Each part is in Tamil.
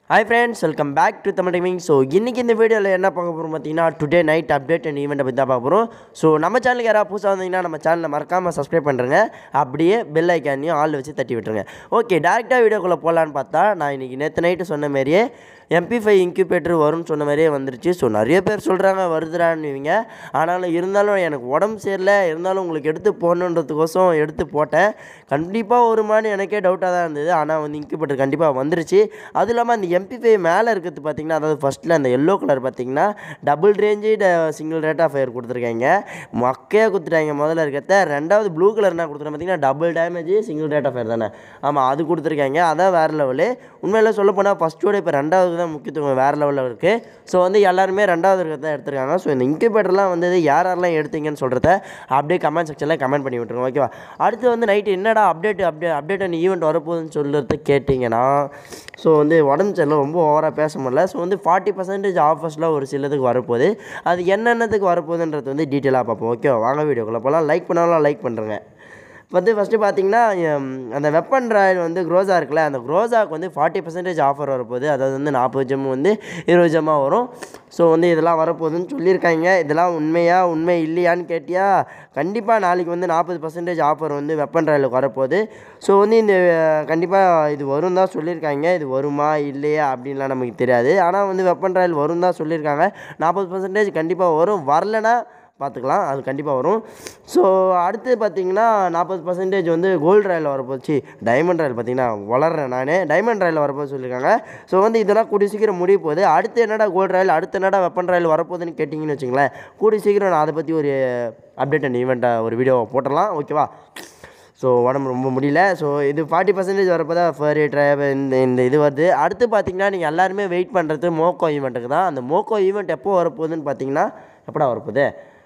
hi friends welcome back to Tamil timing so இன்றைக்கி இந்த வீடியோவில் என்ன பார்க்க போகிறோம் பார்த்தீங்கன்னா டுடே நைட் அப்டேட் அண்ட் ஈவெண்ட்டை பற்றி தான் பார்க்க போகிறோம் ஸோ நம்ம சேனலுக்கு யாராவது புதுசாக வந்தீங்கன்னா நம்ம சேனலை மறக்காமல் சப்ஸ்கிரைப் பண்ணுறேங்க அப்படியே பெல் ஐக்கானையும் ஆள் வச்சு தட்டி விட்டுருங்க ஓகே டேரெக்டாக வீடியோக்குள்ளே போகலான்னு பார்த்தா நான் இன்றைக்கி நேற்று நைட்டு சொன்ன மாதிரியே எம்பி ஃபைவ் இன்க்யூபேட்டர் வரும்னு சொன்ன மாதிரியே வந்துருச்சு ஸோ நிறைய பேர் சொல்கிறாங்க வருதுடான்னுவீங்க ஆனாலும் இருந்தாலும் எனக்கு உடம்பு சரியில்லை இருந்தாலும் உங்களுக்கு எடுத்து போடணுன்றதுக்கோசம் எடுத்து போட்டேன் கண்டிப்பாக வருமானு எனக்கே டவுட்டாக தான் இருந்தது ஆனால் வந்து இன்க்யூபேட்டர் கண்டிப்பாக வந்துருச்சு அதுவும் இல்லாமல் அந்த எம்பி ஃபைவ் மேலே இருக்கிறது பார்த்தீங்கன்னா அதாவது ஃபஸ்ட்டில் அந்த எல்லோ கலர் பார்த்தீங்கன்னா double range single rate of fire கொடுத்துருக்காங்க மக்கையாக கொடுத்துட்டாங்க முதல்ல இருக்கிறத ரெண்டாவது ப்ளூ கலர் என்ன கொடுத்துருக்கேன் பார்த்தீங்கன்னா double damage single rate of fire தானே ஆமாம் அது கொடுத்துருக்காங்க அதான் வேறு லெவலு உண்மையில சொல்ல போனால் ஃபஸ்ட்டோட இப்போ ரெண்டாவது தான் முக்கியத்துவம் வேறு லெவலில் இருக்குது ஸோ வந்து எல்லாருமே ரெண்டாவது இருக்கிறத எடுத்திருக்காங்க ஸோ இந்த இன்குபேட்டர்லாம் வந்து யார் யாரெல்லாம் எடுத்தீங்கன்னு சொல்கிறத அப்படியே கமெண்ட் செக்ஷனில் கமெண்ட் பண்ணி விட்ருங்க ஓகேவா அடுத்து வந்து நைட்டு என்னடா update update update and event வரப்போகுதுன்னு சொல்லுறது கேட்டிங்கன்னா ஸோ வந்து உடம்பு சரியில்லை ரொம்ப ஓவராக பேச முடியல ஸோ வந்து ஃபார்ட்டி பர்சன்டேஜ் ஆஃபர்ஸ்லாம் ஒரு சிலதுக்கு வரப்போகுது அது என்னென்னத்துக்கு வரப்போகுதுன்றது வந்து டீட்டெயிலாக பார்ப்போம் ஓகே வாங்க வீடியோக்குள்ளே போகலாம் லைக் பண்ணாலும் லைக் பண்ணுறேங்க வந்து ஃபஸ்ட்டு பார்த்தீங்கன்னா எம், அந்த வெப்பன் ராயல் வந்து க்ரோஸா இருக்குல்ல அந்த க்ரோஸாக்கு வந்து ஃபார்ட்டி பர்சன்டேஜ் ஆஃபர் வரப்போகுது அதாவது வந்து நாற்பது ஜெம் வந்து இருபது ஜெம்மாக வரும் ஸோ வந்து இதெல்லாம் வரப்போகுதுன்னு சொல்லியிருக்காங்க இதெல்லாம் உண்மையா உண்மை இல்லையான்னு கேட்டியா கண்டிப்பாக நாளைக்கு வந்து நாற்பது பர்சன்டேஜ் ஆஃபர் வந்து வெப்பன் ராயலுக்கு வரப்போகுது ஸோ வந்து இந்த கண்டிப்பாக இது வரும் தான் சொல்லியிருக்காங்க இது வருமா இல்லையா அப்படின்லாம் நமக்கு தெரியாது ஆனால் வந்து வெப்பன் ராயல் வரும் தான் சொல்லியிருக்காங்க நாற்பது பர்சன்டேஜ் கண்டிப்பாக வரும் வரலனா பார்த்துக்கலாம் அது கண்டிப்பாக வரும் ஸோ அடுத்து பார்த்தீங்கன்னா நாற்பது பர்சன்டேஜ் வந்து கோல்டு ராயில் வரப்போச்சு டைமண்ட் ராயல் பார்த்தீங்கன்னா வளர்றேன் நானே டைமண்ட் ராயில் வரப்போது சொல்லியிருக்காங்க ஸோ வந்து இதெல்லாம் கூடிய சீக்கிரம் முடிய போகுது அடுத்து என்னடா கோல்டு ராயல் அடுத்து என்னடா வெப்பன் ராயல் வரப்போகுதுன்னு கேட்டிங்கன்னு வச்சுங்களேன் கூடிய சீக்கிரம் நான் அதை பற்றி ஒரு அப்டேட் அண்ட் ஈவெண்ட்டை ஒரு வீடியோ போட்டுடலாம் ஓகேவா ஸோ உடம்பு ரொம்ப முடியல ஸோ இது ஃபார்ட்டி பர்சன்டேஜ் வரப்போ தான் ஃபர் ட்ரைவ் இந்த இந்த இது வருது அடுத்து பார்த்தீங்கன்னா நீங்கள் எல்லாருமே வெயிட் பண்ணுறது மோக்கோ ஈவெண்ட்டுக்கு தான் அந்த மோக்கோ ஈவெண்ட் எப்போ வரப்போகுதுன்னு பார்த்தீங்கன்னா எப்படா வரப்போகுது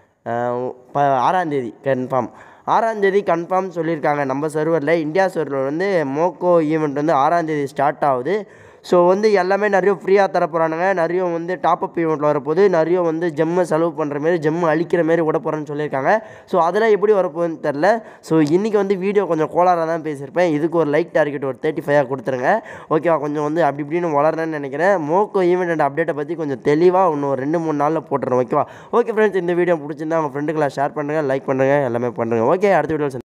அஹ் ப ஆறாந்தேதி கன்ஃபார்ம் ஆறாந்தேதி கன்ஃபார்ம் சொல்லியிருக்காங்க நம்ம சர்வரில் இந்தியா சர்வரில் வந்து மோக்கோ ஈவெண்ட் வந்து ஆறாந்தேதி ஸ்டார்ட் ஆகுது ஸோ வந்து எல்லாமே நிறைய ஃப்ரீயாக தர போகிறானுங்க நிறைய வந்து டாப் அப் ஈவெண்ட்டில் வரப்போகுது நிறைய வந்து ஜெம்மை செலவு பண்ணுற மாரி ஜெம்மு அழிக்கிற மாரி விட போகிறேன்னு சொல்லியிருக்காங்க ஸோ அதெல்லாம் எப்படி வரப்போகுதுன்னு தெரில ஸோ இன்றைக்கி வந்து வீடியோ கொஞ்சம் கோளாறாக தான் பேசியிருப்பேன் இதுக்கு ஒரு லைக் டார்கெட் ஒரு தேர்ட்டி ஃபைவாக கொடுத்துருங்க ஓகேவா கொஞ்சம் வந்து அப்படி இப்படின்னு வளரேன்னு நினைக்கிறேன் மோக்கோ ஈவெண்ட் அண்ட் அப்டேட்டை பற்றி கொஞ்சம் தெளிவாக இன்னும் ஒரு ரெண்டு மூணு நாளில் போட்டுறேன் ஓகேவா ஓகே ஃப்ரெண்ட்ஸ் இந்த வீடியோ பிடிச்சிருந்தா உங்கள் ஃப்ரெண்டுகளை ஷேர் பண்ணுங்கள் லைக் பண்ணுங்கள் எல்லாமே பண்ணுங்கள் ஓகே அடுத்த வீடியோ